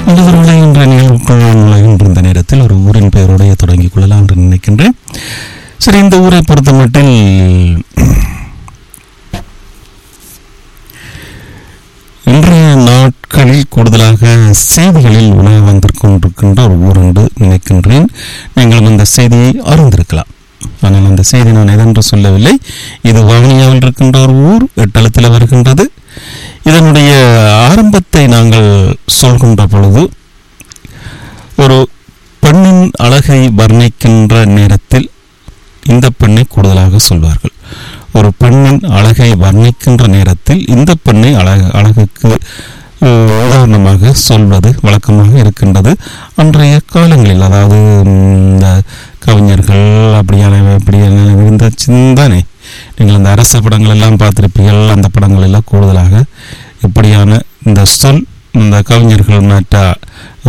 நல்லவர்களை என்ற நிகழ்வுக்குள் நுழைகின்ற இந்த நேரத்தில் ஒரு ஊரின் பெயரோடைய தொடங்கிக் கொள்ளலாம் என்று நினைக்கின்றேன் சரி இந்த ஊரை பொறுத்தமட்டில் இன்றைய நாட்களில் கூடுதலாக செய்திகளில் உணவு வந்திருக்கின்ற ஒரு ஊர் என்று நினைக்கின்றேன் நீங்களும் அந்த செய்தியை அறிந்திருக்கலாம் ஆனால் அந்த செய்தி நான் எதென்று சொல்லவில்லை இது வவுனியாவில் இருக்கின்ற ஒரு ஊர் எட்டளத்தில் வருகின்றது இதனுடைய ஆரம்பத்தை நாங்கள் சொல்கின்ற பொழுது ஒரு பெண்ணின் அழகை வர்ணிக்கின்ற நேரத்தில் இந்த பெண்ணை கூடுதலாக சொல்வார்கள் ஒரு பெண்ணின் அழகை வர்ணிக்கின்ற நேரத்தில் இந்த பெண்ணை அழகு அழகுக்கு அஹ், உதாரணமாக சொல்வது வழக்கமாக இருக்கின்றது அன்றைய காலங்களில் அதாவது ம், இந்த கவிஞர்கள் அப்படியான அப்படியான இருந்த சிந்தானே நீங்கள் அந்த அரச படங்கள் எல்லாம் பார்த்திருப்பீர்கள் அந்த படங்கள் எல்லாம் கூடுதலாக இப்படியான இந்த சொல் இந்த கவிஞர்கள் மற்ற